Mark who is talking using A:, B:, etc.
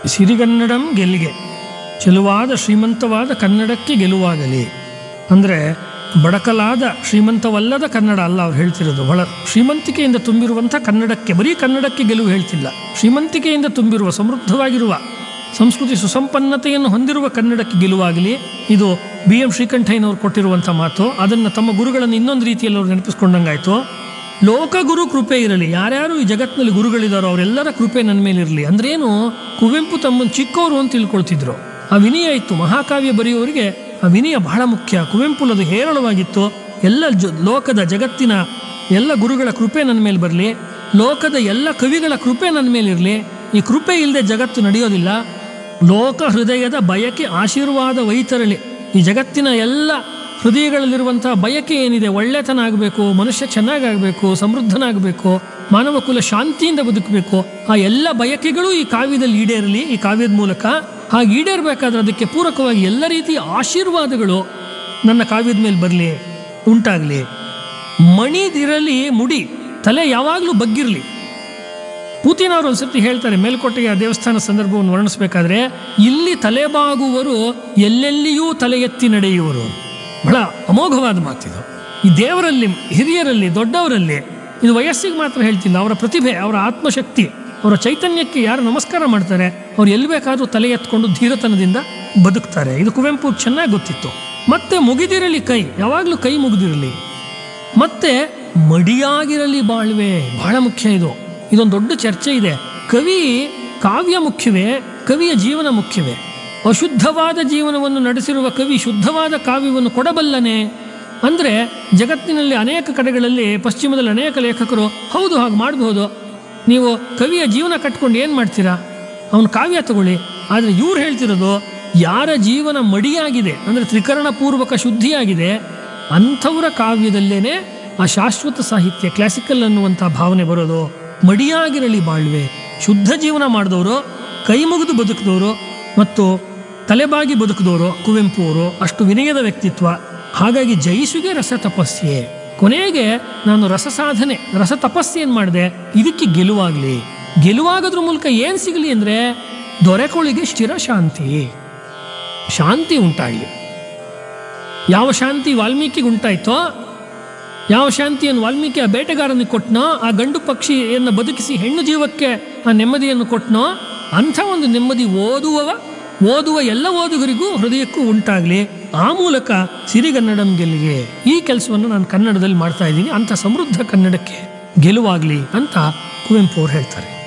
A: ಸಿರಿಗನ್ನಡಂ ಗೆಲ್ಲಿಗೆ ಚೆಲುವಾದ ಶ್ರೀಮಂತವಾದ ಕನ್ನಡಕ್ಕೆ ಗೆಲುವಾಗಲಿ ಅಂದರೆ ಬಡಕಲಾದ ಶ್ರೀಮಂತವಲ್ಲದ ಕನ್ನಡ ಅಲ್ಲ ಅವ್ರು ಹೇಳ್ತಿರೋದು ಬಹಳ ಶ್ರೀಮಂತಿಕೆಯಿಂದ ತುಂಬಿರುವಂಥ ಕನ್ನಡಕ್ಕೆ ಬರೀ ಕನ್ನಡಕ್ಕೆ ಗೆಲುವು ಹೇಳ್ತಿಲ್ಲ ಶ್ರೀಮಂತಿಕೆಯಿಂದ ತುಂಬಿರುವ ಸಮೃದ್ಧವಾಗಿರುವ ಸಂಸ್ಕೃತಿ ಸುಸಂಪನ್ನತೆಯನ್ನು ಹೊಂದಿರುವ ಕನ್ನಡಕ್ಕೆ ಗೆಲುವಾಗಲಿ ಇದು ಬಿ ಎಂ ಶ್ರೀಕಂಠಯ್ಯನವರು ಕೊಟ್ಟಿರುವಂಥ ಮಾತು ಅದನ್ನು ತಮ್ಮ ಗುರುಗಳನ್ನು ಇನ್ನೊಂದು ರೀತಿಯಲ್ಲಿ ಅವ್ರು ನೆನಪಿಸ್ಕೊಂಡಂಗಾಯ್ತು ಲೋಕಗುರು ಕೃಪೆ ಇರಲಿ ಯಾರ್ಯಾರು ಈ ಜಗತ್ತಿನಲ್ಲಿ ಗುರುಗಳಿದಾರೋ ಅವರೆಲ್ಲರ ಕೃಪೆ ನನ್ನ ಮೇಲೆ ಇರಲಿ ಅಂದ್ರೇನು ಕುವೆಂಪು ತಮ್ಮನ್ನು ಚಿಕ್ಕವರು ಅಂತ ತಿಳ್ಕೊಳ್ತಿದ್ರು ಆ ವಿನಯ ಇತ್ತು ಮಹಾಕಾವ್ಯ ಬರೆಯುವವರಿಗೆ ಆ ವಿನಯ ಬಹಳ ಮುಖ್ಯ ಕುವೆಂಪುಲದು ಹೇರಳವಾಗಿತ್ತು ಎಲ್ಲ ಜ ಲೋಕದ ಜಗತ್ತಿನ ಎಲ್ಲ ಗುರುಗಳ ಕೃಪೆ ನನ್ನ ಮೇಲೆ ಬರಲಿ ಲೋಕದ ಎಲ್ಲ ಕವಿಗಳ ಕೃಪೆ ನನ್ನ ಮೇಲಿರಲಿ ಈ ಕೃಪೆ ಇಲ್ಲದೆ ಜಗತ್ತು ನಡೆಯೋದಿಲ್ಲ ಲೋಕ ಹೃದಯದ ಬಯಕೆ ಆಶೀರ್ವಾದ ವೈತರಳಿ ಈ ಜಗತ್ತಿನ ಎಲ್ಲ ಹೃದಯಗಳಲ್ಲಿರುವಂಥ ಬಯಕೆ ಏನಿದೆ ಒಳ್ಳೆತನ ಆಗಬೇಕು ಮನುಷ್ಯ ಚೆನ್ನಾಗಾಗಬೇಕು ಸಮೃದ್ಧನಾಗಬೇಕು ಮಾನವ ಕುಲ ಶಾಂತಿಯಿಂದ ಬದುಕಬೇಕು ಆ ಎಲ್ಲ ಬಯಕೆಗಳು ಈ ಕಾವ್ಯದಲ್ಲಿ ಈಡೇರಲಿ ಈ ಕಾವ್ಯದ ಮೂಲಕ ಹಾಗೆ ಈಡೇರಬೇಕಾದ್ರೆ ಅದಕ್ಕೆ ಪೂರಕವಾಗಿ ಎಲ್ಲ ರೀತಿಯ ಆಶೀರ್ವಾದಗಳು ನನ್ನ ಕಾವ್ಯದ ಮೇಲೆ ಬರಲಿ ಉಂಟಾಗಲಿ ಮಣಿದಿರಲಿ ಮುಡಿ ತಲೆ ಯಾವಾಗಲೂ ಬಗ್ಗಿರಲಿ ಪೂತಿನ್ ಅವರು ಒಂದ್ಸತಿ ಹೇಳ್ತಾರೆ ಮೇಲ್ಕೋಟೆಯ ದೇವಸ್ಥಾನ ಸಂದರ್ಭವನ್ನು ವರ್ಣಿಸಬೇಕಾದ್ರೆ ಇಲ್ಲಿ ತಲೆಬಾಗುವರು ಎಲ್ಲೆಲ್ಲಿಯೂ ತಲೆ ಎತ್ತಿ ನಡೆಯುವರು ಬಹಳ ಅಮೋಘವಾದ ಮಾತಿದು ಈ ದೇವರಲ್ಲಿ ಹಿರಿಯರಲ್ಲಿ ದೊಡ್ಡವರಲ್ಲಿ ಇದು ವಯಸ್ಸಿಗೆ ಮಾತ್ರ ಹೇಳ್ತಿಲ್ಲ ಅವರ ಪ್ರತಿಭೆ ಅವರ ಆತ್ಮಶಕ್ತಿ ಅವರ ಚೈತನ್ಯಕ್ಕೆ ಯಾರು ನಮಸ್ಕಾರ ಮಾಡ್ತಾರೆ ಅವ್ರು ಎಲ್ಲಿ ಬೇಕಾದರೂ ತಲೆ ಎತ್ಕೊಂಡು ಧೀರತನದಿಂದ ಬದುಕ್ತಾರೆ ಇದು ಕುವೆಂಪು ಚೆನ್ನಾಗಿ ಗೊತ್ತಿತ್ತು ಮತ್ತೆ ಮುಗಿದಿರಲಿ ಕೈ ಯಾವಾಗಲೂ ಕೈ ಮುಗಿದಿರಲಿ ಮತ್ತೆ ಮಡಿಯಾಗಿರಲಿ ಬಾಳ್ವೆ ಬಹಳ ಮುಖ್ಯ ಇದು ಇದೊಂದು ದೊಡ್ಡ ಚರ್ಚೆ ಇದೆ ಕವಿ ಕಾವ್ಯ ಮುಖ್ಯವೇ ಕವಿಯ ಜೀವನ ಮುಖ್ಯವೇ ಅಶುದ್ಧವಾದ ಜೀವನವನ್ನು ನಡೆಸಿರುವ ಕವಿ ಶುದ್ಧವಾದ ಕಾವ್ಯವನ್ನು ಕೊಡಬಲ್ಲನೆ ಅಂದರೆ ಜಗತ್ತಿನಲ್ಲಿ ಅನೇಕ ಕಡೆಗಳಲ್ಲಿ ಪಶ್ಚಿಮದಲ್ಲಿ ಅನೇಕ ಲೇಖಕರು ಹೌದು ಹಾಗೆ ಮಾಡಬಹುದು ನೀವು ಕವಿಯ ಜೀವನ ಕಟ್ಕೊಂಡು ಏನು ಮಾಡ್ತೀರಾ ಅವನ ಕಾವ್ಯ ತಗೊಳ್ಳಿ ಆದರೆ ಇವ್ರು ಹೇಳ್ತಿರೋದು ಯಾರ ಜೀವನ ಮಡಿಯಾಗಿದೆ ಅಂದರೆ ತ್ರಿಕರಣ ಪೂರ್ವಕ ಶುದ್ಧಿಯಾಗಿದೆ ಅಂಥವರ ಕಾವ್ಯದಲ್ಲೇನೆ ಆ ಶಾಶ್ವತ ಸಾಹಿತ್ಯ ಕ್ಲಾಸಿಕಲ್ ಅನ್ನುವಂಥ ಭಾವನೆ ಬರೋದು ಮಡಿಯಾಗಿರಲಿ ಬಾಳ್ವೆ ಶುದ್ಧ ಜೀವನ ಮಾಡಿದವರು ಕೈ ಮುಗಿದು ಬದುಕಿದವರು ಮತ್ತು ತಲೆಬಾಗಿ ಬದುಕಿದವರು ಕುವೆಂಪು ಅವರು ಅಷ್ಟು ವಿನಯದ ವ್ಯಕ್ತಿತ್ವ ಹಾಗಾಗಿ ಜಯಿಸುಗೆ ರಸ ತಪಸ್ಯೆ ಕೊನೆಗೆ ನಾನು ರಸ ಸಾಧನೆ ರಸ ತಪಸ್ಸೇನು ಮಾಡಿದೆ ಇದಕ್ಕೆ ಗೆಲುವಾಗಲಿ ಗೆಲುವಾಗೋದ್ರ ಮೂಲಕ ಏನು ಸಿಗಲಿ ಅಂದರೆ ದೊರೆಕೊಳಿಗೆ ಸ್ಥಿರ ಶಾಂತಿ ಶಾಂತಿ ಉಂಟಾಗಲಿ ಯಾವ ಶಾಂತಿ ವಾಲ್ಮೀಕಿಗೆ ಉಂಟಾಯ್ತೋ ಯಾವ ಶಾಂತಿಯನ್ನು ವಾಲ್ಮೀಕಿ ಆ ಬೇಟೆಗಾರನಿಗೆ ಕೊಟ್ಟನೋ ಆ ಗಂಡು ಪಕ್ಷಿಯನ್ನು ಬದುಕಿಸಿ ಹೆಣ್ಣು ಜೀವಕ್ಕೆ ಆ ನೆಮ್ಮದಿಯನ್ನು ಕೊಟ್ಟನೋ ಅಂಥ ಒಂದು ನೆಮ್ಮದಿ ಓದುವವ ಓದುವ ಎಲ್ಲ ಓದುಗರಿಗೂ ಹೃದಯಕ್ಕೂ ಉಂಟಾಗಲಿ ಆ ಮೂಲಕ ಸಿರಿಗನ್ನಡಂ ಗೆಲ್ಲಿಗೆ ಈ ಕೆಲಸವನ್ನು ನಾನು ಕನ್ನಡದಲ್ಲಿ ಮಾಡ್ತಾ ಇದ್ದೀನಿ ಅಂಥ ಸಮೃದ್ಧ ಕನ್ನಡಕ್ಕೆ ಗೆಲುವಾಗಲಿ ಅಂತ ಕುವೆಂಪು ಅವರು ಹೇಳ್ತಾರೆ